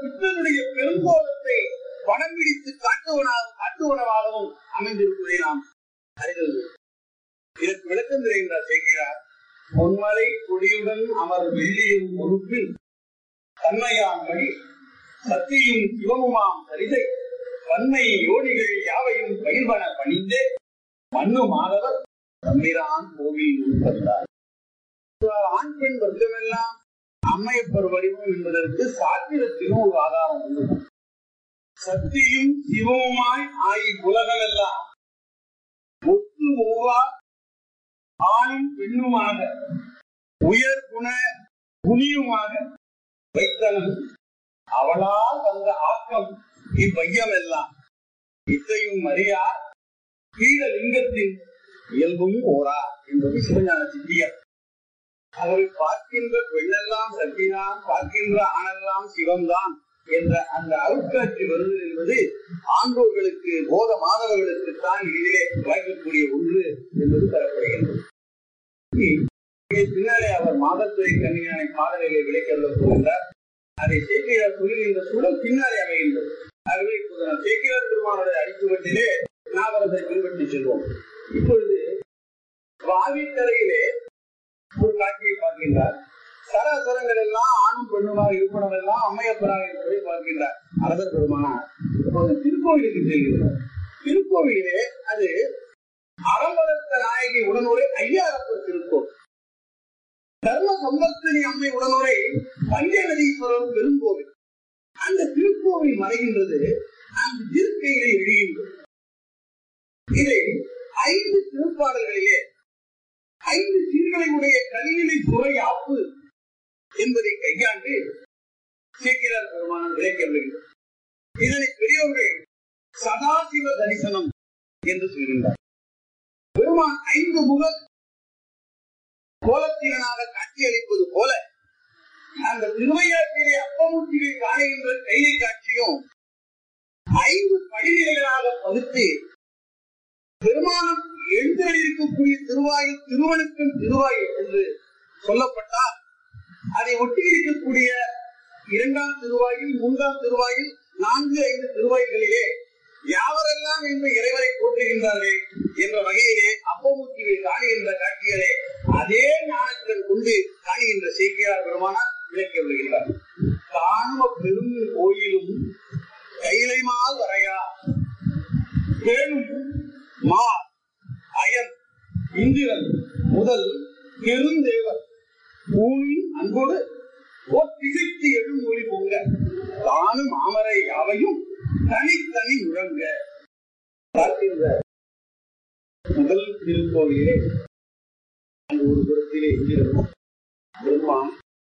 புத்தனுடைய பெருங்கோலத்தை படம் பிடித்து காட்டுவனாக காட்டுவனவாகவும் அமைந்திருப்பதை நாம் அறிந்தது இதற்கு விளக்கம் தெரிகின்றார் செய்கிறார் பொன்மலை கொடியுடன் அவர் வெள்ளியும் பொறுப்பில் தன்மையாம் வழி சக்தியும் சிவமுமாம் சரிதை தன்மை யோனிகள் யாவையும் பயிர்வன பணிந்தே மண்ணு மாதவர் தம்பிரான் கோவில் உட்பட்டார் ஆண் பெண் வர்க்கமெல்லாம் அம்மையப்பர் வடிவம் என்பதற்கு சாத்திரத்திலும் ஒரு ஆதாரம் உண்டு சக்தியும் சிவமுமாய் ஆகி உலகமெல்லாம் ஒத்து ஒவ்வா ஆணும் பெண்ணுமாக உயர் குண குனியுமாக வைத்தனன் அவளால் வந்த ஆக்கம் இவ்வையம் எல்லாம் இத்தையும் அறியா கீழ லிங்கத்தின் இயல்பும் ஓரா என்பது சிவஞான சித்தியர் அவரை பார்க்கின்ற பெண்ணெல்லாம் சக்திதான் பார்க்கின்ற ஆணெல்லாம் சிவம்தான் என்ற அந்த அருட்காட்சி வருதல் என்பது ஆண்டோர்களுக்கு போத மாணவர்களுக்கு தான் இதிலே வாய்க்கக்கூடிய ஒன்று என்பது தரப்படுகின்றது இங்கே பின்னாலே அவர் மாதத்துறை கண்ணியானை பாடலிலே விளைக்கொள்ள போகின்றார் அதை சேக்கியார் சொல்லுகின்ற சூழல் பின்னாலே அமைகின்றது ஆகவே இப்போது நாம் சேக்கியார் பெருமானுடைய அடிச்சுவட்டிலே நாவரத்தை பின்பற்றி செல்வோம் இப்பொழுது வாவிக்கரையிலே ஒரு காட்சியை பார்க்கின்றார் சராசரங்கள் எல்லாம் ஆணும் பெண்ணுமாக இருப்பனம் எல்லாம் அம்மையப்பராக இருப்பதை பார்க்கின்றார் அரசர் பெருமானார் இப்போது திருக்கோவிலுக்கு செல்கிறார் திருக்கோவிலே அது அறம்பலத்த நாயகி உடனுரை ஐயாரப்பர் திருக்கோவில் தர்ம சம்பத்தினி அம்மை உடனுரை பஞ்சநதீஸ்வரர் பெருங்கோவில் அந்த திருக்கோவில் மறைகின்றது அந்த திருக்கையிலே எழுகின்றது இதை ஐந்து திருப்பாடல்களிலே ஐந்து சீர்களை உடைய கல்வினை துறை ஆப்பு என்பதை கையாண்டு சேக்கிரார் பெருமானம் விளக்கி வருகிறது இதனை பெரியவர்கள் சதாசிவ தரிசனம் என்று சொல்கின்றார் பெருமான் ஐந்து முக கோலத்தீரனாக காட்சியளிப்பது போல அந்த திருவையாற்றிலே அப்பமூர்த்திகள் காணுகின்ற கைலை காட்சியும் ஐந்து படிநிலைகளாக பகுத்து பெருமானம் எழுந்தருளிருக்கக்கூடிய திருவாயில் திருவனுக்கும் திருவாயில் என்று சொல்லப்பட்டால் அதை ஒட்டி இருக்கக்கூடிய இரண்டாம் திருவாயில் மூன்றாம் திருவாயில் நான்கு ஐந்து திருவாயில்களிலே யாவரெல்லாம் இந்த இறைவரை போற்றுகின்றார்கள் என்ற வகையிலே அப்பமூர்த்திகள் காணுகின்ற காட்சிகளே அதே ஞானத்தில் கொண்டு காணுகின்ற சேக்கியார் பெருமானார் விளக்கி வருகின்றார் காணும பெரும் கோயிலும் கைலைமால் வரையா பேணும் மா அயன் இந்திரன் முதல் பெருந்தேவர் பூமியின் அன்போடு திகைத்து எழும் மொழி பொங்க தானும் அமரை யாவையும் தனித்தனி முழங்க பார்க்கின்ற முதல் திருக்கோவிலே அந்த ஒரு புறத்திலே இந்திரன் பிரம்மா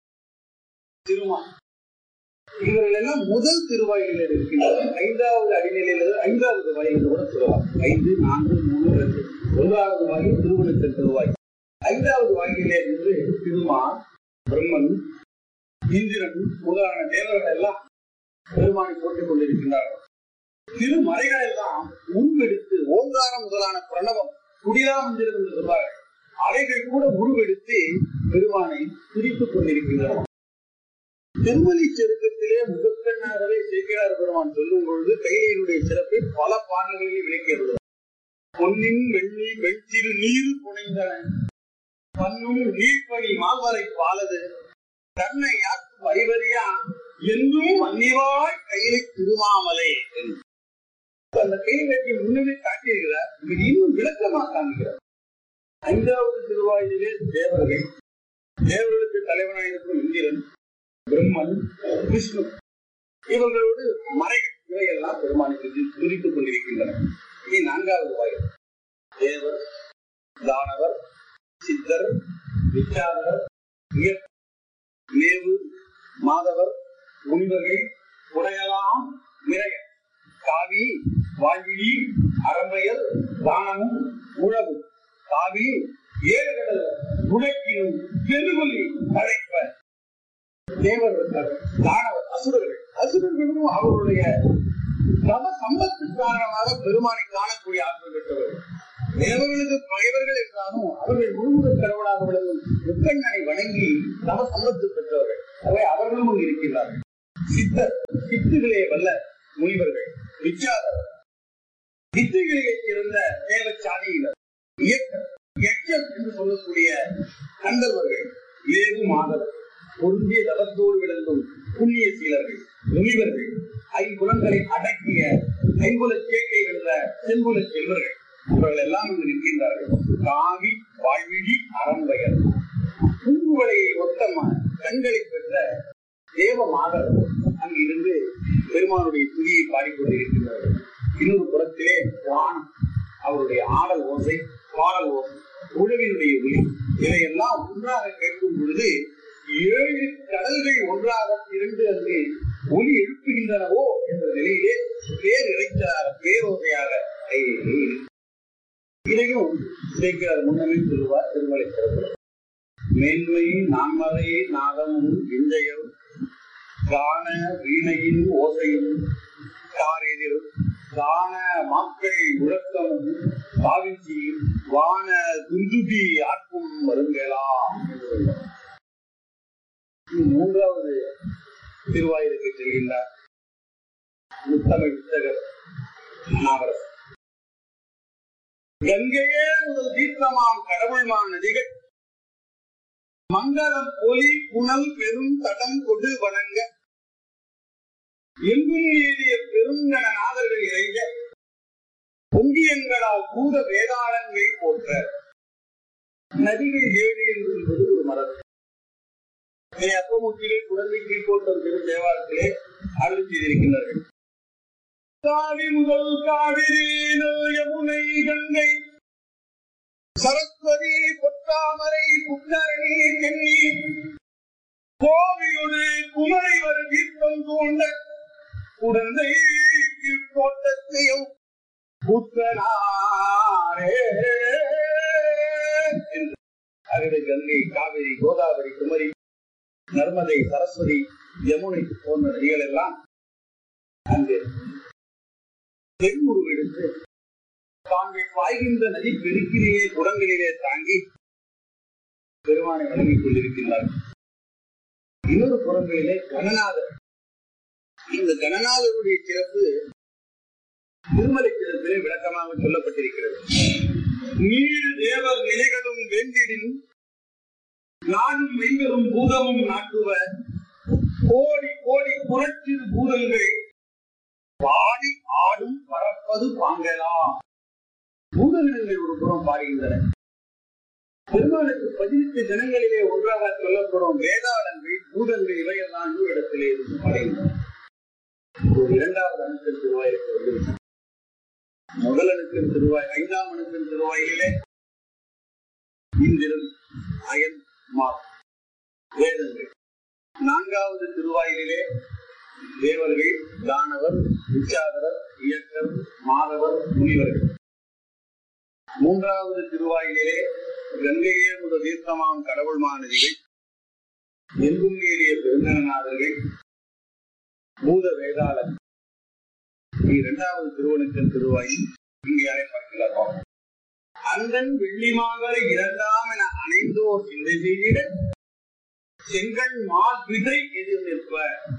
திருமான் இவர்கள் எல்லாம் முதல் திருவாயிலில் இருக்கின்றனர் ஐந்தாவது அடிநிலையில் ஐந்தாவது வாயில் கூட சொல்லலாம் ஐந்து நான்கு மூணு ரெண்டு ஒன்றாவது வாயில் திருவனந்தன் திருவாய் ஐந்தாவது வாயிலே இருந்து திருமான் பிரம்மன் இந்திரன் முதலான தேவர்கள் எல்லாம் பெருமானை போட்டுக் கொண்டிருக்கின்றார்கள் திருமறைகள் எல்லாம் உருவெடுத்து ஓங்காரம் முதலான பிரணவம் குடிலாமந்திரம் என்று சொல்வார்கள் அவைகள் கூட உருவெடுத்து பெருமானை துதித்துக் கொண்டிருக்கின்றன திருமலி செருக்கத்திலே முகக்கண்ணாகவே சேக்கிரார் பெருமான் சொல்லும் பொழுது கைலையினுடைய சிறப்பை பல பாடல்களில் விளக்கியது பொன்னின் வெள்ளி வெற்றிரு நீர் புனைந்தன பன்னும் நீர்ப்பணி மால்வரை பாலது தன்னை யாக்கும் அறிவறியா என்றும் மன்னிவாய் கையிலை திருமாமலை என்று. அந்த கையிலத்தை முன்னமே காட்டியிருக்கிறார் இது இன்னும் விளக்கமாக காண்கிறார் ஐந்தாவது திருவாயிலே தேவர்கள் தேவர்களுக்கு தலைவனாயிருக்கும் இந்திரன் பிரம்மன் விஷ்ணு இவர்களோடு மறை இவையெல்லாம் பெருமானுக்கு துதித்துக் கொண்டிருக்கின்றன இனி நான்காவது வாயில் தேவர் தானவர் சித்தர் விச்சாதவர் உயர் மேவு மாதவர் முனிவர்கள் உடையலாம் மிரைய காவி வாழ்விழி அறம்பெயர் தானமும் உழவு காவி ஏழு கடல் உழைக்கினும் பெருகொல்லி அழைப்ப தேவர்கள் தானவர் அசுரர்கள் அசுரர்களும் அவருடைய தம சம்பத்து காரணமாக பெருமானை காணக்கூடிய ஆற்றல் பெற்றவர்கள் தேவர்களுக்கு பகைவர்கள் என்றாலும் அவர்கள் முழுமுத கடவுளாக விளங்கும் முக்கண்ணனை வணங்கி தம சம்பத்து பெற்றவர்கள் அவை அவர்களும் அங்கு இருக்கின்றார்கள் சித்தர் சித்துகளே வல்ல முனிவர்கள் விச்சாதர் வித்தைகளிலே சிறந்த தேவச்சாதியினர் இயக்கர் எச்சர் என்று சொல்லக்கூடிய கந்தர்வர்கள் வேறு மாதவர் பொருந்திய தவத்தோடு விளங்கும் புண்ணிய சீலர்கள் முனிவர்கள் ஐம்புலங்களை அடக்கிய ஐம்புல சேக்கை வென்ற செம்புல செல்வர்கள் இவர்கள் எல்லாம் இங்கு நிற்கின்றார்கள் காவி வாழ்விழி அரண்வயல் பூங்குவலையை ஒத்த ம- கண்களை பெற்ற தேவ மாதர் அங்கு இருந்து பெருமானுடைய துதியை பாடிக்கொண்டிருக்கிறார்கள் இன்னொரு புறத்திலே வானம் அவருடைய ஆடல் ஓசை பாடல் ஓசை உழவினுடைய ஒளி இதையெல்லாம் ஒன்றாக கேட்கும் பொழுது ஏழு கடல்கள் ஒன்றாக திரண்டு அங்கு ஒலி எழுப்புகின்றனவோ என்ற நிலையிலே பேர் இறைச்சலாக பேரோசையாக இதையும் சேர்க்கிறார் முன்னமே சொல்லுவார் திருமலை சிறப்பு மேன்மை நான்மறை நாதமும் விந்தையும் காண வீணையின் ஓசையும் காரெதிர் காண மக்கள் முழக்கமும் பாவிச்சியும் வான துந்துபி ஆட்கும் வருங்கலாம் என்று சொல்றார். மூன்றாவது திருவாயிலுக்கு செல்கின்றார் முத்தமிழ் புத்தகர் நாவரசர் கங்கையே முதல் தீர்த்தமாம் கடவுள்மான் நதிகள் மங்களம் ஒலி புனல் பெரும் தடம் கொடு வணங்க எங்கும் ஏறிய பெருங்கன நாதர்கள் இறைஞ்ச பொங்கியங்களால் பூத வேதாளங்கள் போற்ற நதிகள் ஏழு என்று சொல்வது ஒரு மரபு இதை அப்பமுத்திலே குழந்தை கீழ்கோட்டம் திரு தேவாரத்திலே அருள் செய்திருக்கின்றார்கள் காவி முதல் காவிரி நல் யமுனை கங்கை சரஸ்வதி பொத்தாமரை புத்தரணி சென்னி கோவியொடு குமரை வரு தீர்த்தம் தூண்ட குழந்தை கீழ்கோட்டத்தையும் புத்தனாரே என்று அகடு கங்கை காவிரி கோதாவரி குமரி நர்மதை சரஸ்வதி யமுனை போன்ற நதிகள் எல்லாம் அங்கு பெண் உருவெடுத்து தாங்கள் பாய்கின்ற நதி பெருக்கிலேயே குடங்களிலே தாங்கி பெருமானை வழங்கிக் கொண்டிருக்கின்றார்கள் இன்னொரு புறங்களிலே கணநாதர் இந்த கணநாதருடைய சிறப்பு திருமலை சிறப்பிலே விளக்கமாக சொல்லப்பட்டிருக்கிறது நீர் தேவர் நிலைகளும் வெந்திடின் நானும் மெய்வரும் பூதமும் நாட்டுவ கோடி கோடி புரட்சிறு பூதங்கள் பாடி ஆடும் பறப்பது பாங்கலாம் பூதகணங்கள் ஒரு புறம் பாடுகின்றன பெருமாளுக்கு பதினெட்டு தினங்களிலே ஒன்றாக சொல்லப்படும் வேதாளங்கள் பூதங்கள் இவையெல்லாம் இன்னொரு இடத்திலே இருந்து பாடுகின்றன ஒரு இரண்டாவது அணுக்கள் திருவாயிற்கு வந்திருக்கிறது முதல் அணுக்கள் திருவாய் ஐந்தாம் அணுக்கள் திருவாயிலே இந்திரன் அயன் மா வேதங்கள் நான்காவது திருவாயிலே தேவர்கள் தானவர் விச்சாதரர் இயக்கர் மாதவர் முனிவர்கள் மூன்றாவது திருவாயிலே கங்கையே முதல் தீர்த்தமாம் கடவுள் மாநதிகள் எங்கும் ஏறிய பெருந்தநாதர்கள் பூத வேதாளர் இரண்டாவது திருவனுக்கன் திருவாயில் இங்கே அழைப்பார்கள் அந்தன் வெள்ளிமாகலை இரண்டாம் என அணைந்தோர் சிந்தை செய்திட செங்கண் மா விதை எதிர் நிற்ப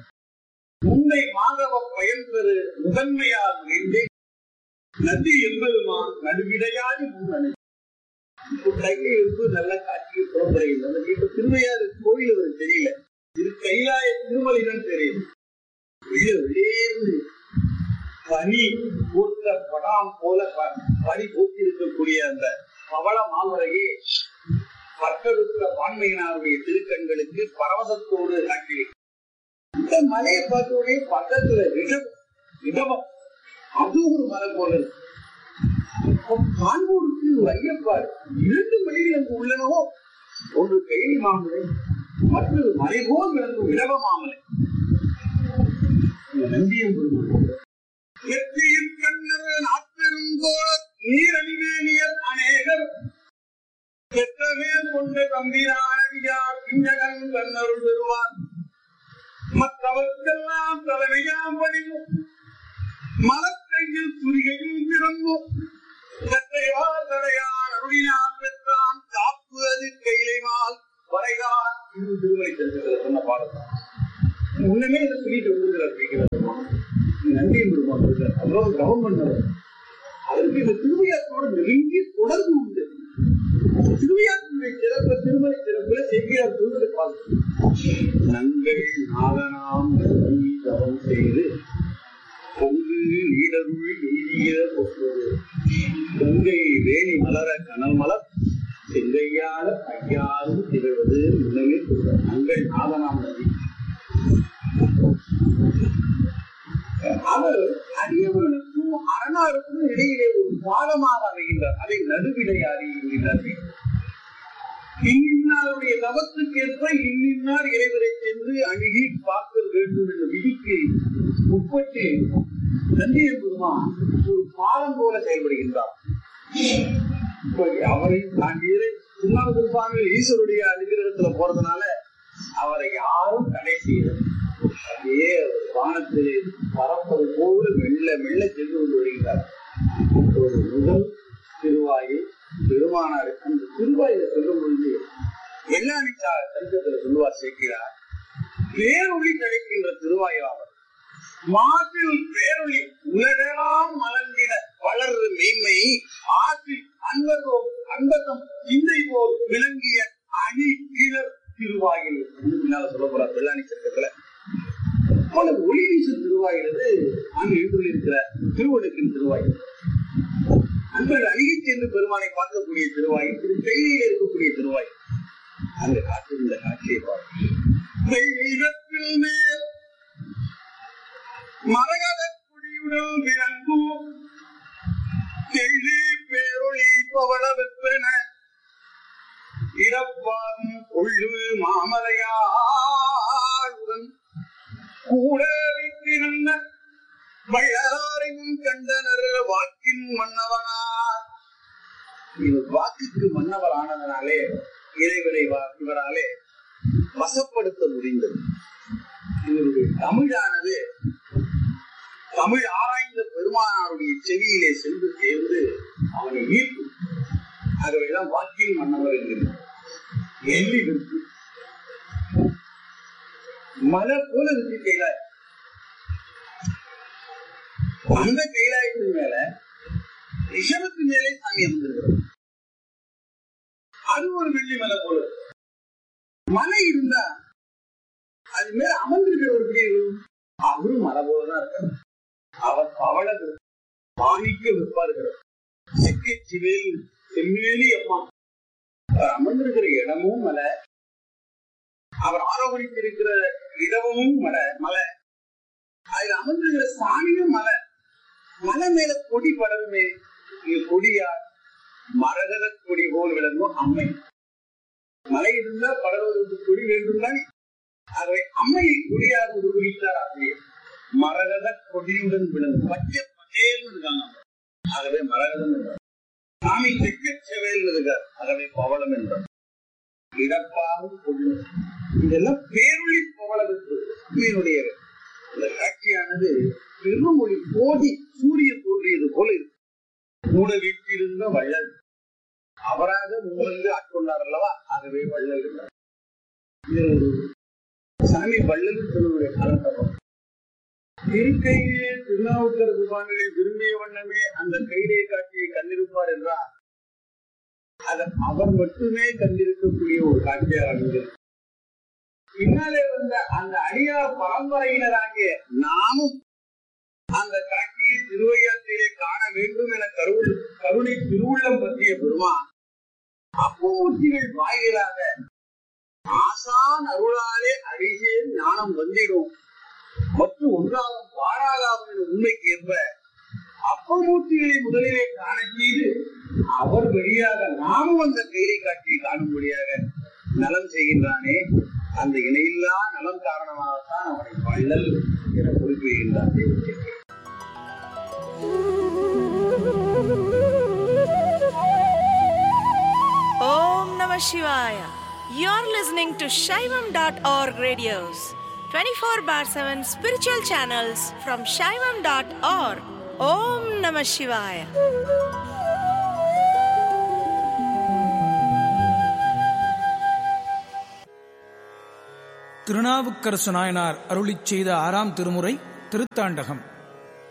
உன்னை மாதவ பயன் பெறு முதன்மையால் மீண்டே நதி எம்பெருமா நடுவிடையாடி முன்னணி கையை எடுத்து நல்ல காட்சியை புறப்படுகிறது அந்த வீட்டு திருவையாறு கோயில் அவருக்கு தெரியல இது கைலாய திருமலை தான் தெரியுது வெளியே வெளியேந்து பனி பூத்த படாம் போல ப- பனி பூத்தி இருக்கக்கூடிய அந்த பவள மாமரையே பட்டருத்த பான்மையினாருடைய திருக்கண்களுக்கு பரவசத்தோடு காட்டியிருக்கிறது இந்த மலையை பார்த்த உடனே பக்கத்துல ரிஷபம் ரிஷபம் அது ஒரு மலை போல இருக்கு அப்ப காண்போருக்கு ஒரு ஐயப்பாடு இரண்டு மலைகள் அங்கு உள்ளனவோ ஒன்று கைலி மாமலை மற்றொரு மலை போல் விளங்கும் இடவ மாமலை இந்த நந்தியம் வெற்றியில் கண்ணர் நாப்பெருங்கோளர் நீரணிவேணியர் அநேகர் பெற்றமேல் கொண்ட தம்பிரானடியார் பிஞ்சகன் கண்ணருள் பெறுவார் மற்றவர்க்கெல்லாம் தலைமையாம் பணிவு மலக்கையில் துரிகையும் பிறந்தும் கற்றைவார் தடையான் அருளினான் பெற்றான் காப்பு அது கையிலைமால் வரைதான் இது திருமலை செல்வத்தில் சொன்ன பாடல் முன்னமே இதை சொல்லிட்டு வந்து அதோட கவர்மெண்ட் அதற்கு இந்த திருவையாற்றோட நெருங்கிய தொடர்பு உண்டு திருவையாற்றினுடைய சிறப்பு திருமலை சிறப்புல செவ்வியார் சொல்வதை பார்க்கிறோம் நங்கள் நாதனாம் நம்பி தவம் செய்து பொங்கு நீடருள் எய்திய பொற்பது பொங்கை வேணி மலர கனல் மலர் செங்கையால ஐயாரும் திகழ்வது முன்னமே சொல்ற நங்கள் நாதனாம் நம்பி அவர் அடியவர்களுக்கும் அரணாருக்கும் இடையிலே ஒரு பாலமாக அமைகின்றார் அதை நடுவிலை அறிகின்றார்கள் இன்னின்னாருடைய தவத்துக்கேற்ப இன்னின்னார் இறைவரை சென்று அணுகி பார்க்க வேண்டும் என்ற விதிக்கு உட்பட்டு நந்திய பெருமான் ஒரு பாலம் போல செயல்படுகின்றார் இப்ப அவரையும் தாண்டியது சுண்ணாம்பு சுவாமிகள் ஈஸ்வருடைய அனுகிரகத்துல போறதுனால அவரை யாரும் தடை செய்யல அப்படியே வானத்திலே பறப்பது போல மெல்ல மெல்ல சென்று கொண்டு வருகிறார் ஒரு முதல் திருவாயில் பெருமானார் அந்த திருவாயில சொல்லும் பொழுது வெள்ளாணி சரித்திரத்தில் சொல்லுவார் சேர்க்கிறார் பேரொளி கிடைக்கின்ற திருவாயிலாவர் மாசில் பேரொளி உலகெல்லாம் மலர்ந்திட வளர்ற மெய்மை ஆற்றில் அன்பதோம் அன்பதம் சிந்தை போல் விளங்கிய அணி கிளர் திருவாயில் பின்னால சொல்ல போறார் வெள்ளாணி சட்டத்துல போல ஒளி வீசு திருவாயிலது அங்கு எழுந்துள்ளிருக்கிற திருவடுக்கின் திருவாயில் அன்பர்கள் அணுகி சென்று பெருமானை பார்க்கக்கூடிய திருவாயில் திரு கையில இருக்கக்கூடிய திருவாயில் அங்க காட்டுகின்ற காட்சியை பார்க்கிறேன் மேல் மரகத குடியுடன் விளங்கும் தெள்ளி பேரொளி பவள வெப்பன இடப்பாகும் கொள்ளு மாமலையாளுடன் கூட வைத்திருந்த வள்ளலாரையும் கண்டனர் வாக்கின் மன்னவனார் இவர் வாக்குக்கு மன்னவர் ஆனதனாலே இறைவரை இவராலே வசப்படுத்த முடிந்தது இவருடைய தமிழானது தமிழ் ஆராய்ந்த பெருமானாருடைய செவியிலே சென்று சேர்ந்து அவனை ஈர்க்கும் ஆகவேதான் வாக்கின் மன்னவர் என்கிறார் எள்ளி விற்கு மலை போல இருக்கு கைலாய் அந்த கைலாயத்தின் மேல ரிஷபத்து மேலே சாமி அமர்ந்திருக்கிறது அது ஒரு வெள்ளி மலை போல இருக்கு. மலை இருந்தா அது மேல அமர்ந்திருக்கிற ஒரு எப்படி இருக்கும்? அவரும் மலை போலதான் இருக்காரு அவர் பவள மாணிக்க விற்பார்கள் சிக்கி சிவேல் செம்மேலி அம்மா அவர் அமர்ந்திருக்கிற இடமும் மலை அவர் ஆரோகணித்திருக்கிற இடமும் மலை மலை அதுல அமர்ந்திருக்கிற சாமியும் மலை மலை மேல கொடி படருமே இது கொடியா மரகத கொடி போல் விளங்கும் அம்மை மலை இருந்தா படர்வதற்கு கொடி வேண்டும் தானே ஆகவே அம்மையை கொடியாக உருவகித்தார் ஆசிரியர் மரகத கொடியுடன் விளங்கும் பச்சை பச்சேல்னு இருக்காங்க ஆகவே மரகதம் என்றார் சாமி செக்க செவேல் இருக்கார் ஆகவே பவளம் என்றார் இடப்பாவும் கொள்ளு இதெல்லாம் பேரொழி பவளத்துக்கு உண்மையினுடைய இந்த காட்சியானது பெருமொழி கோடி சூரியன் தோன்றியது போல இருக்கு கூட வீட்டிருந்த வள்ளல் அவராக முன்வந்து ஆட்கொண்டார் அல்லவா ஆகவே வள்ளல் என்றார் இது ஒரு சாமி வள்ளல் சொல்லுடைய காலத்தப்பம் இருக்கையே திருநாவுக்கர் சுவாமிகளை விரும்பிய வண்ணமே அந்த கைதை காட்சியை கண்டிருப்பார் என்றால் அது அவர் மட்டுமே கண்டிருக்கக்கூடிய ஒரு காட்சியாக அமைந்தது பின்னாலே வந்த அந்த அடியார் பரம்பரையினராகிய நாமும் அந்த காட்சியை திருவையாற்றிலே காண வேண்டும் என கருள் கருணை திருவுள்ளம் பற்றிய பெருமான் அப்பமூர்த்திகள் வாயிலாக ஆசான் அருளாலே அடிசே ஞானம் வந்திடும் மற்றும் ஒன்றாகும் பாழாகாகும் என்ற உண்மைக்கு ஏற்ப அப்பமூர்த்திகளை முதலிலே காண செய்து அவர் வழியாக நாமும் அந்த கைலை காட்சியை காணும்படியாக நலம் செய்கின்றானே அந்த இணையில்லா நலம் காரணமாகத்தான் அவனை வள்ளல் என குறிப்பிடுகின்றார் தெய்வத்தை Om Namah Shivaya. You're listening to Shaivam.org radios, 24 bar 7 spiritual channels from Shaivam.org. Om Namah Shivaya. Thirunavukkarasu Nayanar அருளிச் செய்த ஆறாம் திருமுறை திருத்தாண்டகம்